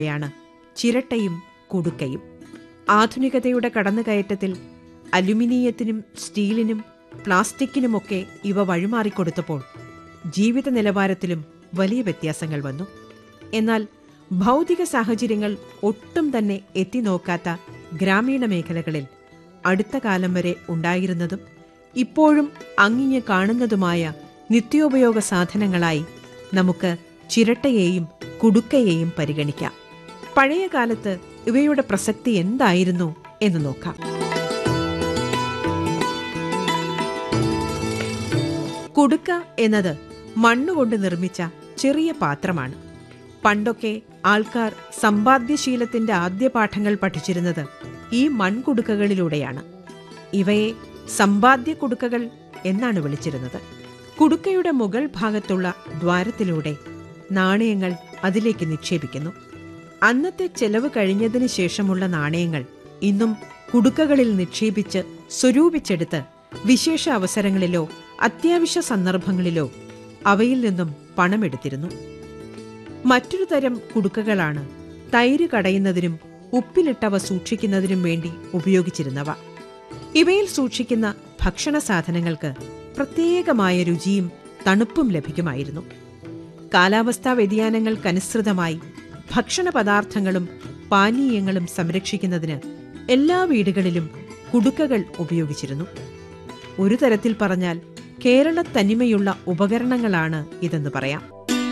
യാണ് ചിരട്ടയും കുടുക്കയും ആധുനികതയുടെ കടന്നുകയറ്റത്തിൽ അലുമിനിയത്തിനും സ്റ്റീലിനും പ്ലാസ്റ്റിക്കിനുമൊക്കെ ഇവ വഴിമാറിക്കൊടുത്തപ്പോൾ ജീവിത നിലവാരത്തിലും വലിയ വ്യത്യാസങ്ങൾ വന്നു എന്നാൽ ഭൗതിക സാഹചര്യങ്ങൾ ഒട്ടും തന്നെ എത്തിനോക്കാത്ത ഗ്രാമീണ മേഖലകളിൽ അടുത്ത കാലം വരെ ഉണ്ടായിരുന്നതും ഇപ്പോഴും അങ്ങിങ്ങ് കാണുന്നതുമായ നിത്യോപയോഗ സാധനങ്ങളായി നമുക്ക് ചിരട്ടയെയും കുടുക്കയെയും പരിഗണിക്കാം പഴയ കാലത്ത് ഇവയുടെ പ്രസക്തി എന്തായിരുന്നു എന്ന് നോക്കാം കുടുക്ക എന്നത് മണ്ണുകൊണ്ട് നിർമ്മിച്ച ചെറിയ പാത്രമാണ് പണ്ടൊക്കെ ആൾക്കാർ സമ്പാദ്യശീലത്തിന്റെ ആദ്യ പാഠങ്ങൾ പഠിച്ചിരുന്നത് ഈ മൺകുടുക്കകളിലൂടെയാണ് ഇവയെ സമ്പാദ്യ കുടുക്കകൾ എന്നാണ് വിളിച്ചിരുന്നത് കുടുക്കയുടെ മുകൾ ഭാഗത്തുള്ള ദ്വാരത്തിലൂടെ നാണയങ്ങൾ അതിലേക്ക് നിക്ഷേപിക്കുന്നു അന്നത്തെ ചെലവ് കഴിഞ്ഞതിന് ശേഷമുള്ള നാണയങ്ങൾ ഇന്നും കുടുക്കകളിൽ നിക്ഷേപിച്ച് സ്വരൂപിച്ചെടുത്ത് വിശേഷ അവസരങ്ങളിലോ അത്യാവശ്യ സന്ദർഭങ്ങളിലോ അവയിൽ നിന്നും പണമെടുത്തിരുന്നു മറ്റൊരു തരം കുടുക്കകളാണ് തൈര് കടയുന്നതിനും ഉപ്പിലിട്ടവ സൂക്ഷിക്കുന്നതിനും വേണ്ടി ഉപയോഗിച്ചിരുന്നവ ഇവയിൽ സൂക്ഷിക്കുന്ന ഭക്ഷണ സാധനങ്ങൾക്ക് പ്രത്യേകമായ രുചിയും തണുപ്പും ലഭിക്കുമായിരുന്നു കാലാവസ്ഥാ വ്യതിയാനങ്ങൾക്കനുസൃതമായി ഭക്ഷണ പദാർത്ഥങ്ങളും പാനീയങ്ങളും സംരക്ഷിക്കുന്നതിന് എല്ലാ വീടുകളിലും കുടുക്കകൾ ഉപയോഗിച്ചിരുന്നു ഒരു തരത്തിൽ പറഞ്ഞാൽ കേരള തനിമയുള്ള ഉപകരണങ്ങളാണ് ഇതെന്ന് പറയാം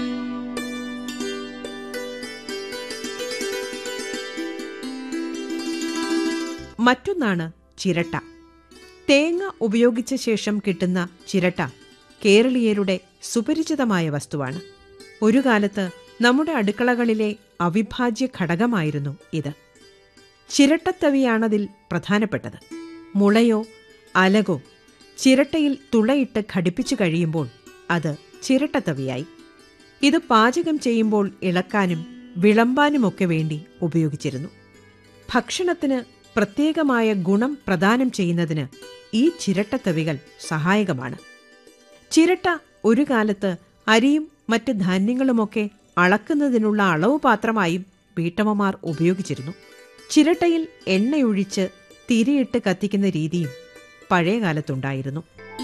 മറ്റൊന്നാണ് ചിരട്ട തേങ്ങ ഉപയോഗിച്ച ശേഷം കിട്ടുന്ന ചിരട്ട കേരളീയരുടെ സുപരിചിതമായ വസ്തുവാണ് ഒരു കാലത്ത് നമ്മുടെ അടുക്കളകളിലെ അവിഭാജ്യ ഘടകമായിരുന്നു ഇത് ചിരട്ടത്തവിയാണതിൽ പ്രധാനപ്പെട്ടത് മുളയോ അലകോ ചിരട്ടയിൽ തുളയിട്ട് ഘടിപ്പിച്ചു കഴിയുമ്പോൾ അത് ചിരട്ടത്തവിയായി ഇത് പാചകം ചെയ്യുമ്പോൾ ഇളക്കാനും വിളമ്പാനുമൊക്കെ വേണ്ടി ഉപയോഗിച്ചിരുന്നു ഭക്ഷണത്തിന് പ്രത്യേകമായ ഗുണം പ്രദാനം ചെയ്യുന്നതിന് ഈ ചിരട്ടത്തവികൾ സഹായകമാണ് ചിരട്ട ഒരു കാലത്ത് അരിയും മറ്റ് ധാന്യങ്ങളുമൊക്കെ അളക്കുന്നതിനുള്ള അളവ് പാത്രമായും വീട്ടമ്മമാർ ഉപയോഗിച്ചിരുന്നു ചിരട്ടയിൽ എണ്ണയൊഴിച്ച് തിരിയിട്ട് കത്തിക്കുന്ന രീതിയും പഴയ കാലത്തുണ്ടായിരുന്നു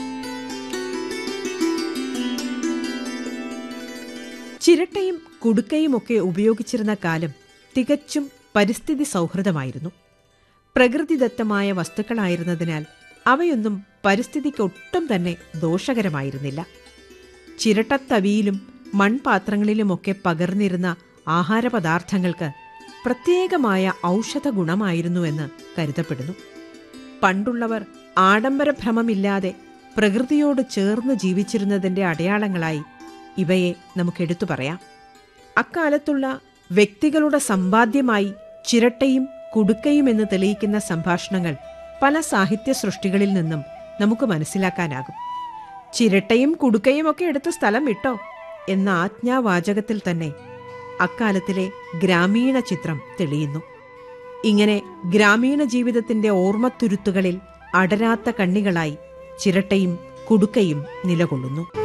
ചിരട്ടയും കുടുക്കയുമൊക്കെ ഉപയോഗിച്ചിരുന്ന കാലം തികച്ചും പരിസ്ഥിതി സൗഹൃദമായിരുന്നു പ്രകൃതിദത്തമായ വസ്തുക്കളായിരുന്നതിനാൽ അവയൊന്നും പരിസ്ഥിതിക്കൊട്ടും തന്നെ ദോഷകരമായിരുന്നില്ല ചിരട്ടത്തവിയിലും മൺപാത്രങ്ങളിലുമൊക്കെ പകർന്നിരുന്ന ആഹാരപദാർത്ഥങ്ങൾക്ക് പ്രത്യേകമായ ഔഷധ ഗുണമായിരുന്നുവെന്ന് കരുതപ്പെടുന്നു പണ്ടുള്ളവർ ആഡംബരഭ്രമമില്ലാതെ പ്രകൃതിയോട് ചേർന്ന് ജീവിച്ചിരുന്നതിന്റെ അടയാളങ്ങളായി ഇവയെ നമുക്കെടുത്തു പറയാം അക്കാലത്തുള്ള വ്യക്തികളുടെ സമ്പാദ്യമായി ചിരട്ടയും കുടുക്കയും എന്ന് തെളിയിക്കുന്ന സംഭാഷണങ്ങൾ പല സാഹിത്യ സൃഷ്ടികളിൽ നിന്നും നമുക്ക് മനസ്സിലാക്കാനാകും ചിരട്ടയും കുടുക്കയും ഒക്കെ എടുത്ത് സ്ഥലം വിട്ടോ എന്ന ആജ്ഞാവാചകത്തിൽ തന്നെ അക്കാലത്തിലെ ഗ്രാമീണ ചിത്രം തെളിയുന്നു ഇങ്ങനെ ഗ്രാമീണ ജീവിതത്തിന്റെ ഓർമ്മത്തുരുത്തുകളിൽ അടരാത്ത കണ്ണികളായി ചിരട്ടയും കുടുക്കയും നിലകൊള്ളുന്നു